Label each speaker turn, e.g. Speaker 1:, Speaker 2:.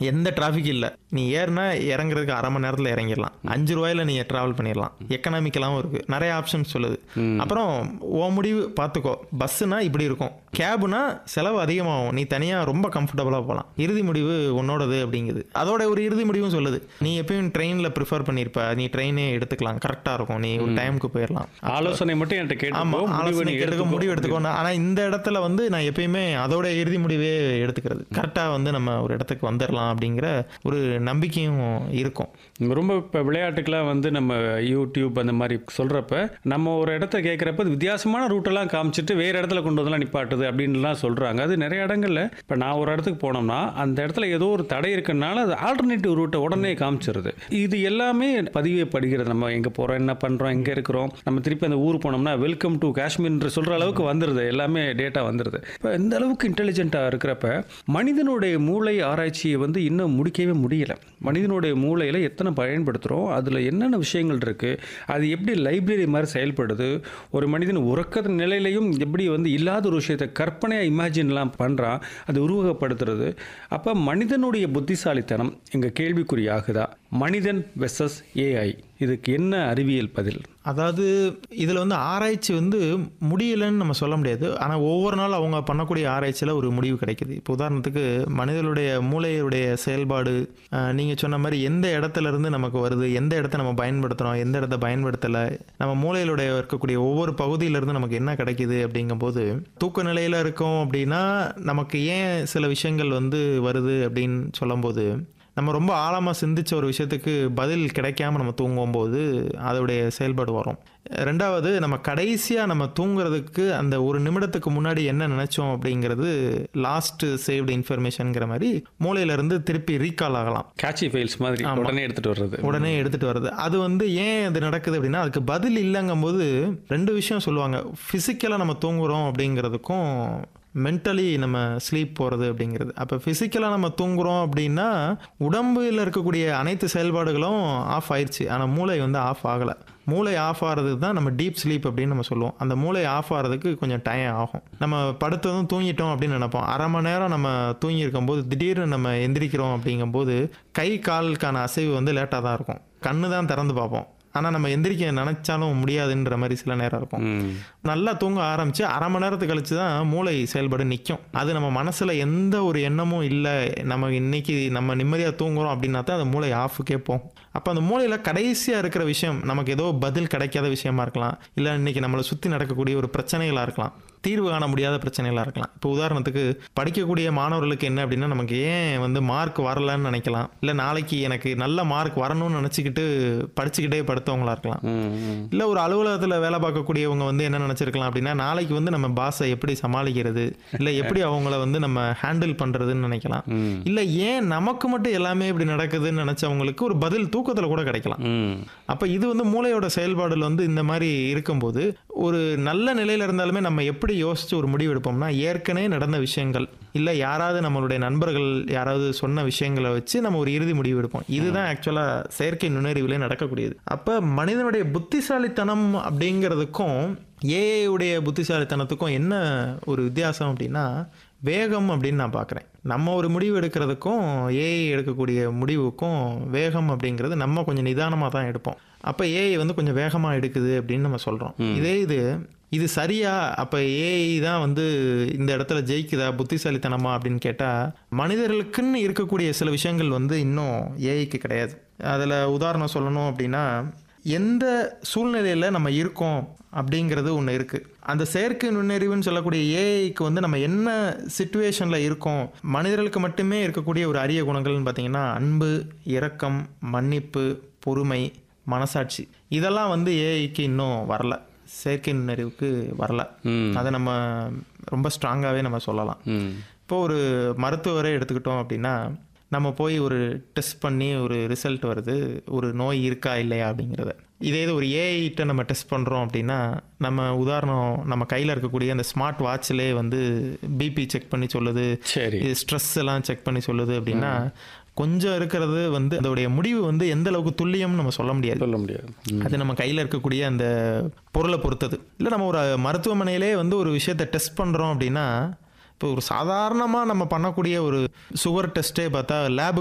Speaker 1: எந்த டிராஃபிக் இல்லை நீ ஏறினா இறங்குறதுக்கு அரை மணி நேரத்தில் இறங்கிடலாம் அஞ்சு ரூபாயில நீ ட்ராவல் பண்ணிடலாம் எக்கனாமிக்கலாகவும் இருக்குது நிறைய ஆப்ஷன்ஸ் சொல்லுது அப்புறம் ஓ முடிவு பார்த்துக்கோ பஸ்ஸுனா இப்படி இருக்கும் கேபுனா செலவு அதிகமாகும் நீ தனியாக ரொம்ப கம்ஃபர்டபுளாக போகலாம் இறுதி முடிவு உன்னோடது அப்படிங்குது அதோட ஒரு இறுதி முடிவும் சொல்லுது நீ எப்பயும் ட்ரெயினில் ப்ரிஃபர் பண்ணியிருப்ப நீ ட்ரெயினே எடுத்துக்கலாம் கரெக்டாக இருக்கும் நீ ஒரு டைமுக்கு போயிடலாம்
Speaker 2: ஆலோசனை மட்டும் என்கிட்ட
Speaker 1: ஆமா
Speaker 2: கேட்டு
Speaker 1: ஆலோசனை எடுக்க முடிவு எடுத்துக்கோங்க ஆனா இந்த இடத்துல வந்து நான் எப்பயுமே அதோட இறுதி முடிவே எடுத்துக்கிறது கரெக்டா வந்து நம்ம ஒரு இடத்துக்கு வந்துடலாம் அப்படிங்கிற ஒரு நம்பிக்கையும் இருக்கும்
Speaker 2: ரொம்ப இப்போ விளையாட்டுக்கெல்லாம் வந்து நம்ம யூடியூப் அந்த மாதிரி சொல்கிறப்ப நம்ம ஒரு இடத்த கேட்குறப்ப வித்தியாசமான ரூட்டெல்லாம் காமிச்சிட்டு வேறு இடத்துல கொண்டு வந்தெல்லாம் நிப்பாட்டுது அப்படின்லாம் சொல்கிறாங்க அது நிறைய இடங்கள்ல இப்போ நான் ஒரு இடத்துக்கு போனோம்னா அந்த இடத்துல ஏதோ ஒரு தடை இருக்கனால அது ஆல்டர்னேட்டிவ் ரூட்டை உடனே காமிச்சிருது இது எல்லாமே பதியப்படுகிறது நம்ம எங்கே போகிறோம் என்ன பண்ணுறோம் எங்கே இருக்கிறோம் நம்ம திருப்பி அந்த ஊர் போனோம்னா வெல்கம் டு காஷ்மீர்ன்ற சொல்கிற அளவுக்கு வந்துடுது எல்லாமே டேட்டா வந்துடுது இப்போ இந்த அளவுக்கு இன்டெலிஜென்ட்டாக இருக்கிறப்ப மனிதனுடைய மூளை ஆராய்ச்சியை வந்து இன்னும் முடிக்கவே முடியல மனிதனுடைய மூளையில் எத்தனை பயன்படுத்துகிறோம் அதில் என்னென்ன விஷயங்கள் இருக்குது அது எப்படி லைப்ரரி மாதிரி செயல்படுது ஒரு மனிதன் உறக்க நிலையிலையும் எப்படி வந்து இல்லாத ஒரு விஷயத்தை கற்பனையாக இமேஜின்லாம் பண்ணுறான் அது உருவகப்படுத்துறது அப்போ மனிதனுடைய புத்திசாலித்தனம் எங்கள் கேள்விக்குறியாகுதா மனிதன் வெர்சஸ் ஏஐ இதுக்கு என்ன அறிவியல் பதில்
Speaker 1: அதாவது இதில் வந்து ஆராய்ச்சி வந்து முடியலைன்னு நம்ம சொல்ல முடியாது ஆனால் ஒவ்வொரு நாள் அவங்க பண்ணக்கூடிய ஆராய்ச்சியில் ஒரு முடிவு கிடைக்குது இப்போ உதாரணத்துக்கு மனிதனுடைய மூளையுடைய செயல்பாடு நீங்கள் சொன்ன மாதிரி எந்த இடத்துல இருந்து நமக்கு வருது எந்த இடத்த நம்ம பயன்படுத்துகிறோம் எந்த இடத்த பயன்படுத்தலை நம்ம மூளையிலுடைய இருக்கக்கூடிய ஒவ்வொரு பகுதியிலேருந்து நமக்கு என்ன கிடைக்குது அப்படிங்கும்போது தூக்க நிலையில் இருக்கோம் அப்படின்னா நமக்கு ஏன் சில விஷயங்கள் வந்து வருது அப்படின்னு சொல்லும்போது நம்ம ரொம்ப ஆழமாக சிந்திச்ச ஒரு விஷயத்துக்கு பதில் கிடைக்காம நம்ம தூங்கும்போது அதோடைய செயல்பாடு வரும் ரெண்டாவது நம்ம கடைசியாக நம்ம தூங்குறதுக்கு அந்த ஒரு நிமிடத்துக்கு முன்னாடி என்ன நினச்சோம் அப்படிங்கிறது லாஸ்ட் சேவ்டு இன்ஃபர்மேஷனுங்கிற மாதிரி மூளையிலேருந்து திருப்பி ரீகால் ஆகலாம்
Speaker 2: கேட்சி ஃபைல்ஸ் மாதிரி உடனே எடுத்துகிட்டு வர்றது
Speaker 1: உடனே எடுத்துட்டு வருது அது வந்து ஏன் அது நடக்குது அப்படின்னா அதுக்கு பதில் இல்லைங்கும்போது ரெண்டு விஷயம் சொல்லுவாங்க ஃபிசிக்கலாக நம்ம தூங்குறோம் அப்படிங்கிறதுக்கும் மென்டலி நம்ம ஸ்லீப் போகிறது அப்படிங்கிறது அப்போ ஃபிசிக்கலாக நம்ம தூங்குறோம் அப்படின்னா உடம்புல இருக்கக்கூடிய அனைத்து செயல்பாடுகளும் ஆஃப் ஆயிடுச்சு ஆனால் மூளை வந்து ஆஃப் ஆகலை மூளை ஆஃப் ஆகிறதுக்கு தான் நம்ம டீப் ஸ்லீப் அப்படின்னு நம்ம சொல்லுவோம் அந்த மூளை ஆஃப் ஆகிறதுக்கு கொஞ்சம் டைம் ஆகும் நம்ம படுத்ததும் தூங்கிட்டோம் அப்படின்னு நினைப்போம் அரை மணி நேரம் நம்ம தூங்கி இருக்கும்போது திடீர்னு நம்ம எந்திரிக்கிறோம் அப்படிங்கும்போது கை காலுக்கான அசைவு வந்து லேட்டாக தான் இருக்கும் கண்ணு தான் திறந்து பார்ப்போம் ஆனால் நம்ம எந்திரிக்க நினைச்சாலும் முடியாதுன்ற மாதிரி சில நேரம் இருக்கும்
Speaker 2: ம்.
Speaker 1: நல்லா தூங்க ஆரம்பிச்சு அரை மணி நேரத்துக்கு கழிச்சு தான் மூளை செயல்பாடு நிற்கும் அது நம்ம மனசில் எந்த ஒரு எண்ணமும் இல்லை நம்ம இன்னைக்கு நம்ம நிம்மதியாக தூங்குறோம் அப்படின்னா தான் அந்த மூளை ஆஃபுக்கே போகும் அப்போ அந்த மூளையில் கடைசியாக இருக்கிற விஷயம் நமக்கு ஏதோ பதில் கிடைக்காத விஷயமா இருக்கலாம் இல்லை இன்னைக்கு நம்மளை சுற்றி நடக்கக்கூடிய ஒரு பிரச்சனைகளாக இருக்கலாம் தீர்வு காண முடியாத பிரச்சனைகளாக இருக்கலாம் இப்போ உதாரணத்துக்கு படிக்கக்கூடிய மாணவர்களுக்கு என்ன அப்படின்னா நமக்கு ஏன் வந்து மார்க் வரலன்னு நினைக்கலாம் இல்லை நாளைக்கு எனக்கு நல்ல மார்க் வரணும்னு நினச்சிக்கிட்டு படிச்சுக்கிட்டே படுத்தவங்களா இருக்கலாம்
Speaker 2: ம், ம்.
Speaker 1: இல்லை ஒரு அலுவலகத்தில் வேலை பார்க்கக்கூடியவங்க வந்து என்ன நினச்சிருக்கலாம் அப்படின்னா நாளைக்கு வந்து நம்ம பாஸை எப்படி சமாளிக்கிறது இல்லை எப்படி அவங்கள வந்து நம்ம ஹேண்டில் பண்ணுறதுன்னு நினைக்கலாம்
Speaker 2: ம்.
Speaker 1: இல்லை ஏன் நமக்கு மட்டும் எல்லாமே இப்படி நடக்குதுன்னு நினச்சவங்களுக்கு ஒரு பதில் தூக்கத்தில் கூட கிடைக்கலாம்
Speaker 2: ம்.
Speaker 1: அப்போ இது வந்து மூளையோட செயல்பாடுல வந்து இந்த மாதிரி இருக்கும்போது ஒரு நல்ல நிலையில இருந்தாலுமே நம்ம எப்படி யோசிச்சு ஒரு முடிவு எடுப்போம்னா ஏற்கனவே நடந்த விஷயங்கள் இல்லை யாராவது நம்மளுடைய நண்பர்கள் யாராவது சொன்ன விஷயங்களை வச்சு நம்ம ஒரு இறுதி முடிவு எடுப்போம் இதுதான் ஆக்சுவலாக செயற்கை நுண்ணறிவிலே நடக்கக்கூடியது அப்போ மனிதனுடைய புத்திசாலித்தனம் அப்படிங்கிறதுக்கும் ஏஐ உடைய புத்திசாலித்தனத்துக்கும் என்ன ஒரு வித்தியாசம் அப்படின்னா வேகம் அப்படின்னு நான் பார்க்குறேன் நம்ம ஒரு முடிவு எடுக்கிறதுக்கும் ஏஐ எடுக்கக்கூடிய முடிவுக்கும் வேகம் அப்படிங்கிறது நம்ம கொஞ்சம் நிதானமாக தான் எடுப்போம் அப்போ ஏஐ வந்து கொஞ்சம் வேகமாக எடுக்குது அப்படின்னு நம்ம சொல்கிறோம் இதே இது இது சரியா அப்போ ஏஐ தான் வந்து இந்த இடத்துல ஜெயிக்குதா புத்திசாலித்தனமா அப்படின்னு கேட்டால் மனிதர்களுக்குன்னு இருக்கக்கூடிய சில விஷயங்கள் வந்து இன்னும் ஏஐக்கு கிடையாது அதில் உதாரணம் சொல்லணும் அப்படின்னா எந்த சூழ்நிலையில் நம்ம இருக்கோம் அப்படிங்கிறது ஒன்று இருக்குது அந்த செயற்கை நுண்ணறிவுன்னு சொல்லக்கூடிய ஏஐக்கு வந்து நம்ம என்ன சுச்சுவேஷனில் இருக்கோம் மனிதர்களுக்கு மட்டுமே இருக்கக்கூடிய ஒரு அரிய குணங்கள்னு பார்த்தீங்கன்னா அன்பு இரக்கம் மன்னிப்பு பொறுமை மனசாட்சி இதெல்லாம் வந்து ஏஐக்கு இன்னும் வரல செயற்கை நுண்ணறிவுக்கு வரல
Speaker 2: ம்.
Speaker 1: அதை நம்ம ரொம்ப ஸ்ட்ராங்காகவே நம்ம சொல்லலாம்
Speaker 2: ம்.
Speaker 1: இப்போ ஒரு மருத்துவரை எடுத்துக்கிட்டோம் அப்படின்னா நம்ம போய் ஒரு டெஸ்ட் பண்ணி ஒரு ரிசல்ட் வருது ஒரு நோய் இருக்கா இல்லையா அப்படிங்கிறத இதே இது ஒரு ஏஐட்ட நம்ம டெஸ்ட் பண்ணுறோம் அப்படின்னா நம்ம உதாரணம் நம்ம கையில் இருக்கக்கூடிய அந்த ஸ்மார்ட் வாட்ச்லே வந்து பிபி செக் பண்ணி சொல்லுது
Speaker 2: சரி
Speaker 1: இது ஸ்ட்ரெஸ் எல்லாம் செக் பண்ணி சொல்லுது அப்படின்னா கொஞ்சம் இருக்கிறது வந்து அதோடைய முடிவு வந்து எந்த அளவுக்கு துல்லியம்னு நம்ம சொல்ல முடியாது
Speaker 2: சொல்ல முடியாது ம்.
Speaker 1: அது நம்ம கையில் இருக்கக்கூடிய அந்த பொருளை பொறுத்தது இல்லை நம்ம ஒரு மருத்துவமனையிலே வந்து ஒரு விஷயத்தை டெஸ்ட் பண்ணுறோம் அப்படின்னா இப்போ ஒரு சாதாரணமாக நம்ம பண்ணக்கூடிய ஒரு சுகர் டெஸ்ட்டே பார்த்தா லேப்